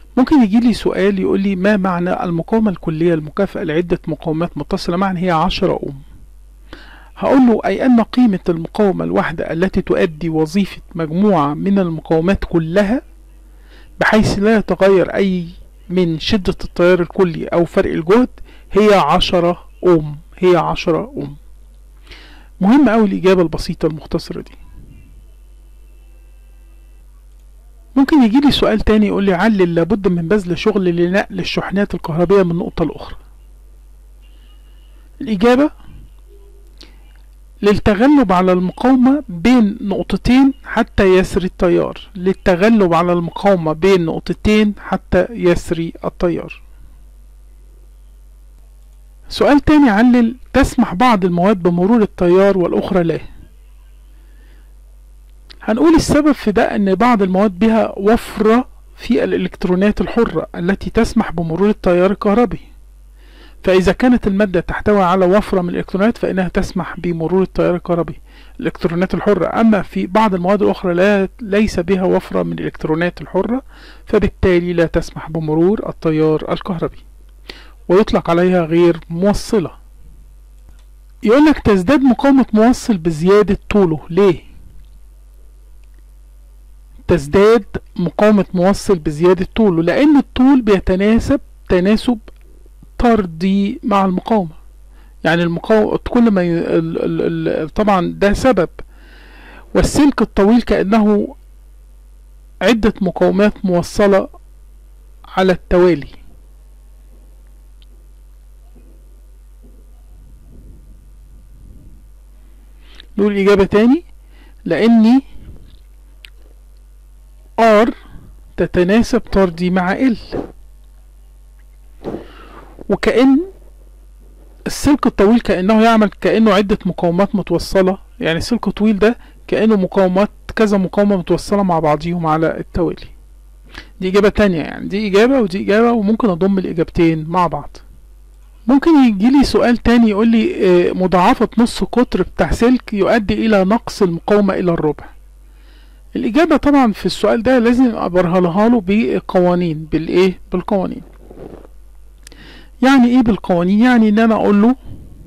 ممكن يجي لي سؤال يقول لي ما معنى المقاومة الكلية المكافئة لعدة مقاومات متصلة معا هي 10 أوم هقول له أي أن قيمة المقاومة الواحدة التي تؤدي وظيفة مجموعة من المقاومات كلها بحيث لا يتغير أي من شدة التيار الكلي أو فرق الجهد هي 10 أوم هي 10 أوم مهم أوي الإجابة البسيطة المختصرة دي ممكن يجي لي سؤال تاني يقول لي علل لابد من بذل شغل لنقل الشحنات الكهربية من نقطة لأخرى الإجابة للتغلب على المقاومة بين نقطتين حتى يسري التيار للتغلب على المقاومة بين نقطتين حتى يسري التيار سؤال تاني علل تسمح بعض المواد بمرور التيار والأخرى لا هنقول السبب في ده ان بعض المواد بها وفرة في الالكترونات الحرة التي تسمح بمرور التيار الكهربي فإذا كانت المادة تحتوي على وفرة من الإلكترونات فإنها تسمح بمرور التيار الكهربي الإلكترونات الحرة أما في بعض المواد الأخرى لا ليس بها وفرة من الإلكترونات الحرة فبالتالي لا تسمح بمرور التيار الكهربي ويطلق عليها غير موصلة يقول لك تزداد مقاومة موصل بزيادة طوله ليه؟ تزداد مقاومة موصل بزيادة طوله لأن الطول بيتناسب تناسب طردي مع المقاومة يعني المقاومة كل ما ي... ال... ال... ال... طبعا ده سبب والسلك الطويل كأنه عدة مقاومات موصلة على التوالي نقول إجابة تاني لأني R تتناسب طردي مع L وكأن السلك الطويل كأنه يعمل كأنه عدة مقاومات متوصلة يعني السلك الطويل ده كأنه مقاومات كذا مقاومة متوصلة مع بعضيهم على التوالي دي إجابة تانية يعني دي إجابة ودي إجابة وممكن أضم الإجابتين مع بعض ممكن يجيلي سؤال تاني يقول لي مضاعفة نص قطر بتاع سلك يؤدي إلى نقص المقاومة إلى الربع الإجابة طبعا في السؤال ده لازم أبرهنها له بقوانين بالإيه بالقوانين يعني إيه بالقوانين يعني إن أنا أقول له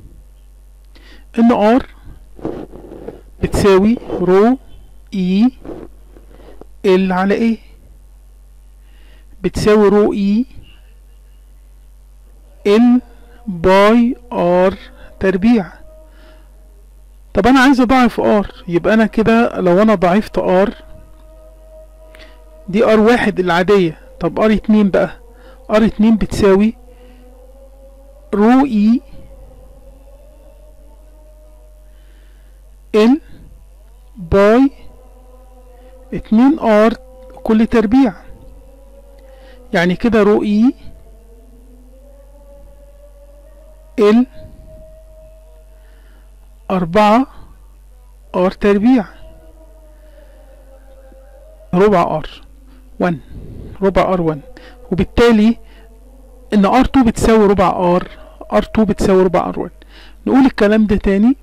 إن R بتساوي رو إي ال على إيه بتساوي رو إي ال باي ار تربيع طب انا عايز اضاعف ار يبقى انا كده لو انا ضاعفت ار دي ار واحد العادية طب ار اتنين بقى ار اتنين بتساوي رو اي ال باي اتنين ار كل تربيع يعني كده رو اي ال أربعة ار تربيع ربع ار ون ربع ار ون وبالتالي ان ار تو بتساوي ربع ار ار تو بتساوي ربع ار ون نقول الكلام ده تاني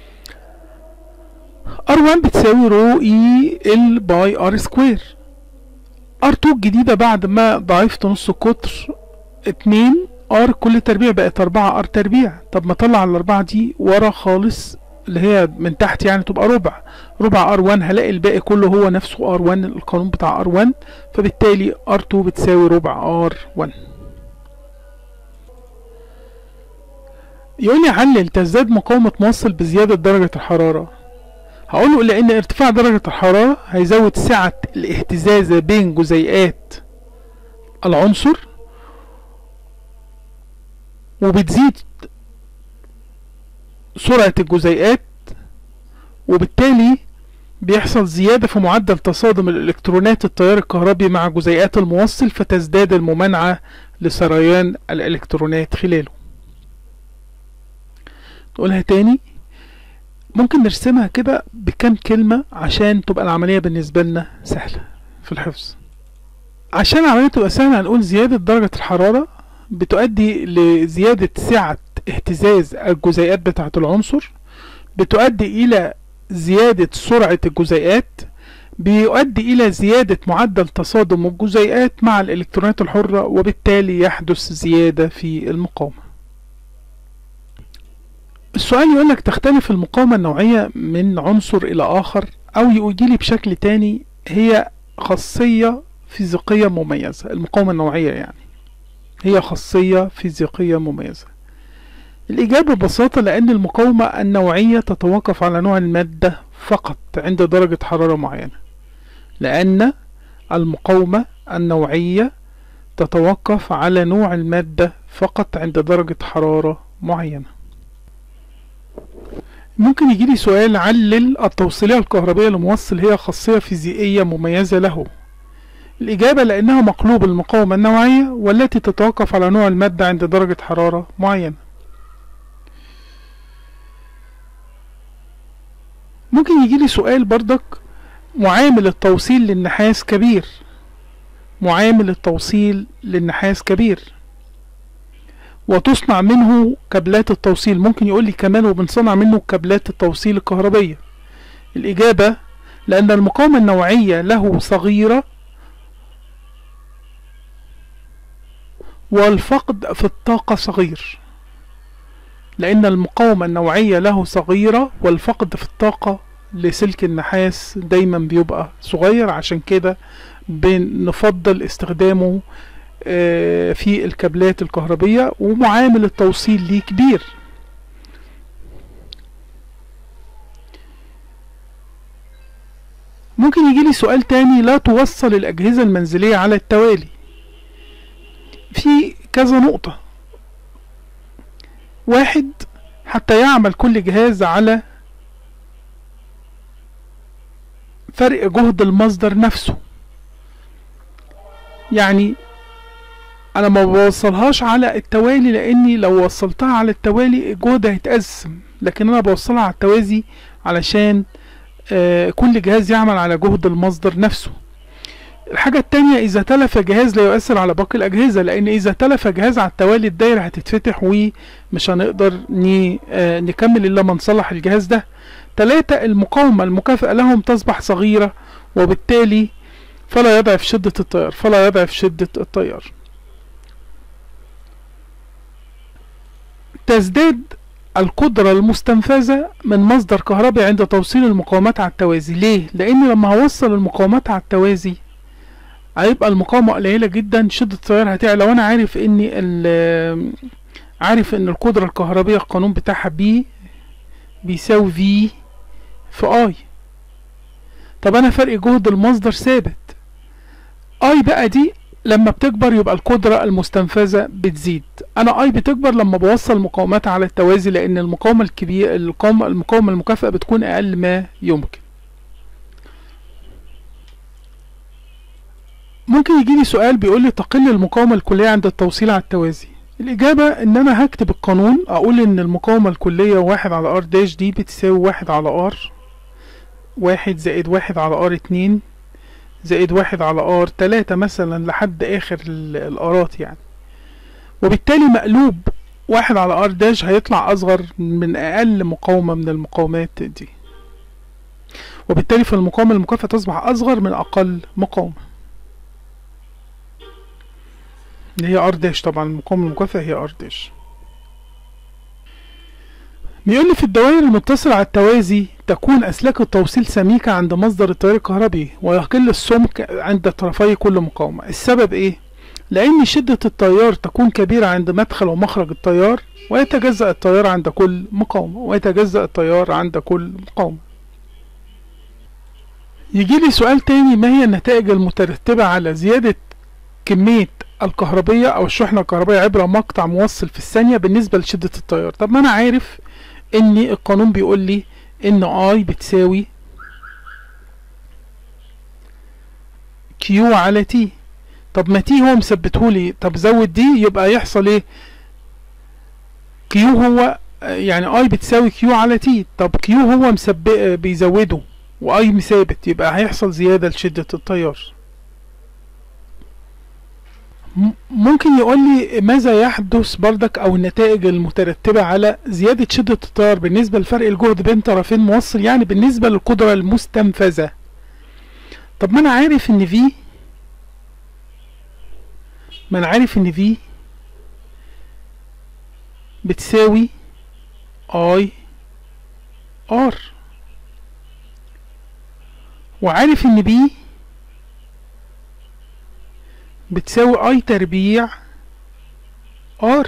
ار ون بتساوي رو اي ال باي ار سكوير ار تو الجديدة بعد ما ضعفت نص القطر اتنين ار كل تربيع بقت اربعة ار تربيع طب ما اطلع الاربعة دي ورا خالص اللي هي من تحت يعني تبقى ربع ربع ار 1 هلاقي الباقي كله هو نفسه ار 1 القانون بتاع ار 1 فبالتالي ار 2 بتساوي ربع ار 1 يقول لي علل تزداد مقاومة موصل بزيادة درجة الحرارة هقول له لان ارتفاع درجة الحرارة هيزود سعة الاهتزاز بين جزيئات العنصر وبتزيد سرعة الجزيئات وبالتالي بيحصل زيادة في معدل تصادم الإلكترونات التيار الكهربي مع جزيئات الموصل فتزداد الممانعة لسريان الإلكترونات خلاله نقولها تاني ممكن نرسمها كده بكم كلمة عشان تبقى العملية بالنسبة لنا سهلة في الحفظ عشان العملية تبقى سهلة هنقول زيادة درجة الحرارة بتؤدي لزيادة سعة اهتزاز الجزيئات بتاعة العنصر بتؤدي إلى زيادة سرعة الجزيئات بيؤدي إلى زيادة معدل تصادم الجزيئات مع الإلكترونات الحرة وبالتالي يحدث زيادة في المقاومة السؤال يقولك تختلف المقاومة النوعية من عنصر إلى آخر أو يجيلي بشكل تاني هي خاصية فيزيقية مميزة المقاومة النوعية يعني هي خاصية فيزيقية مميزة الإجابة ببساطة لأن المقاومة النوعية تتوقف على نوع المادة فقط عند درجة حرارة معينة لأن المقاومة النوعية تتوقف على نوع المادة فقط عند درجة حرارة معينة ممكن يجيلي سؤال علل التوصيلية الكهربية لموصل هي خاصية فيزيائية مميزة له الإجابة لأنها مقلوب المقاومة النوعية والتي تتوقف على نوع المادة عند درجة حرارة معينة ممكن يجيلي سؤال بردك معامل التوصيل للنحاس كبير معامل التوصيل للنحاس كبير وتصنع منه كابلات التوصيل ممكن يقول لي كمان وبنصنع منه كابلات التوصيل الكهربية الإجابة لأن المقاومة النوعية له صغيرة والفقد في الطاقة صغير لأن المقاومة النوعية له صغيرة والفقد في الطاقة لسلك النحاس دايما بيبقى صغير عشان كده بنفضل استخدامه في الكابلات الكهربية ومعامل التوصيل ليه كبير ممكن يجيلي سؤال تاني لا توصل الأجهزة المنزلية على التوالي في كذا نقطة واحد حتى يعمل كل جهاز على فرق جهد المصدر نفسه يعني انا ما بوصلهاش على التوالي لاني لو وصلتها على التوالي الجهد هيتقسم لكن انا بوصلها على التوازي علشان آه كل جهاز يعمل على جهد المصدر نفسه الحاجة التانية إذا تلف جهاز لا يؤثر على باقي الأجهزة لأن إذا تلف جهاز على التوالي الدايرة هتتفتح ومش هنقدر آه نكمل إلا ما نصلح الجهاز ده تلاتة المقاومة المكافئة لهم تصبح صغيرة وبالتالي فلا يضعف شدة التيار فلا يضعف شدة التيار تزداد القدرة المستنفذة من مصدر كهربي عند توصيل المقاومات على التوازي ليه؟ لأن لما هوصل المقاومات على التوازي هيبقى المقاومة قليلة جدا شدة التيار هتعلى وأنا عارف إن عارف إن القدرة الكهربية القانون بتاعها بي بيساوي في في اي طب انا فرق جهد المصدر ثابت اي بقى دي لما بتكبر يبقى القدرة المستنفذة بتزيد انا اي بتكبر لما بوصل مقاومات على التوازي لان المقاومة الكبيرة المقاومة المكافئة بتكون اقل ما يمكن ممكن يجيلي سؤال بيقول لي تقل المقاومة الكلية عند التوصيل على التوازي الإجابة إن أنا هكتب القانون أقول إن المقاومة الكلية واحد على ار داش دي بتساوي واحد على ار واحد زائد واحد على ار اتنين زائد واحد على ار تلاتة مثلا لحد آخر الارات يعني وبالتالي مقلوب واحد على ار داش هيطلع أصغر من أقل مقاومة من المقاومات دي وبالتالي فالمقاومة المكافئة تصبح أصغر من أقل مقاومة اللي هي ار داش طبعا المقاومة المكافئة هي ار داش بيقول لي في الدوائر المتصلة على التوازي تكون أسلاك التوصيل سميكة عند مصدر التيار الكهربي ويقل السمك عند طرفي كل مقاومة السبب إيه؟ لأن شدة التيار تكون كبيرة عند مدخل ومخرج التيار ويتجزأ التيار عند كل مقاومة ويتجزأ التيار عند كل مقاومة يجي لي سؤال تاني ما هي النتائج المترتبة على زيادة كمية الكهربية أو الشحنة الكهربية عبر مقطع موصل في الثانية بالنسبة لشدة التيار طب ما أنا عارف إن القانون بيقول لي إن I بتساوي كيو على تي طب ما تي هو مثبتهولي طب زود دي يبقى يحصل ايه كيو هو يعني اي بتساوي كيو على تي طب كيو هو مثبت بيزوده واي مثابت يبقى هيحصل زيادة لشدة التيار ممكن يقول لي ماذا يحدث بردك او النتائج المترتبة على زيادة شدة التيار بالنسبة لفرق الجهد بين طرفين موصل يعني بالنسبة للقدرة المستنفذة طب ما انا عارف ان في ما انا عارف ان في بتساوي اي ار وعارف ان بي بتساوي اي تربيع ار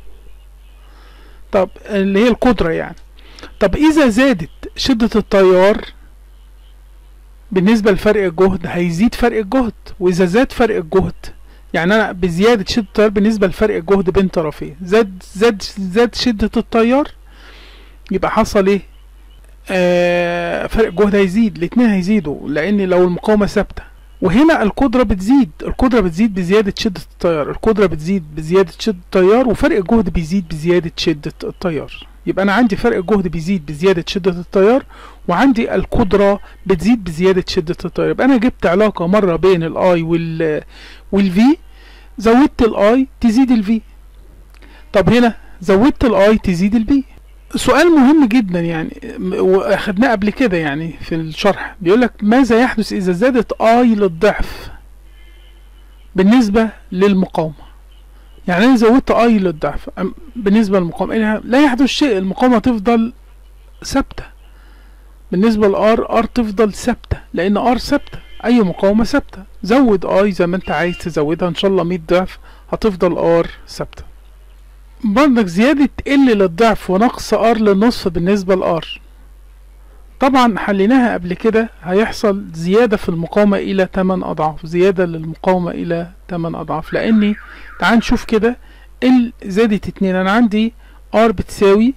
طب اللي هي القدرة يعني طب اذا زادت شدة التيار بالنسبة لفرق الجهد هيزيد فرق الجهد واذا زاد فرق الجهد يعني انا بزيادة شدة التيار بالنسبة لفرق الجهد بين طرفين زاد زاد زاد شدة التيار يبقى حصل ايه آه فرق الجهد هيزيد الاتنين هيزيدوا لان لو المقاومة ثابتة وهنا القدرة بتزيد القدرة بتزيد بزيادة شدة التيار القدرة بتزيد بزيادة شدة التيار وفرق الجهد بيزيد بزيادة شدة التيار يبقى أنا عندي فرق الجهد بيزيد بزيادة شدة التيار وعندي القدرة بتزيد بزيادة شدة التيار يبقى أنا جبت علاقة مرة بين الآي وال والفي زودت الآي تزيد الفي طب هنا زودت الآي تزيد البي سؤال مهم جدا يعني واخدناه قبل كده يعني في الشرح بيقول لك ماذا يحدث اذا زادت اي للضعف بالنسبة للمقاومة يعني انا زودت اي للضعف بالنسبة للمقاومة لا يحدث شيء المقاومة تفضل ثابتة بالنسبة لار ار تفضل ثابتة لان ار ثابتة اي مقاومة ثابتة زود اي زي ما انت عايز تزودها ان شاء الله 100 ضعف هتفضل ار ثابته برضك زيادة ال للضعف ونقص ار للنصف بالنسبة لار طبعا حليناها قبل كده هيحصل زيادة في المقاومة إلى 8 أضعاف زيادة للمقاومة إلى 8 أضعاف لأني تعال نشوف كده ال زادت اتنين أنا عندي ار بتساوي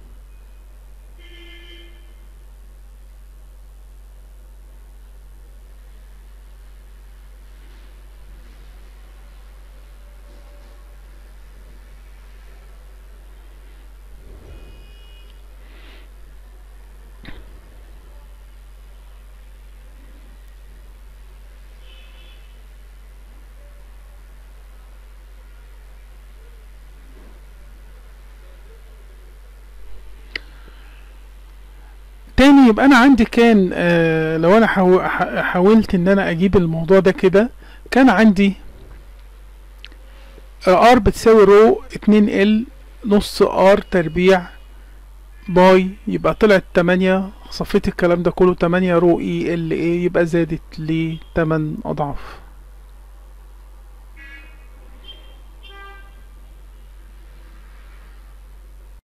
تاني يبقى انا عندي كان آه لو انا حاو- ح- حاولت ان انا اجيب الموضوع ده كده كان عندي ار بتساوي رو اتنين ال نص ار تربيع باي يبقى طلعت تمانية صفيت الكلام ده كله تمانية رو اي ال اي يبقى زادت لتمن اضعاف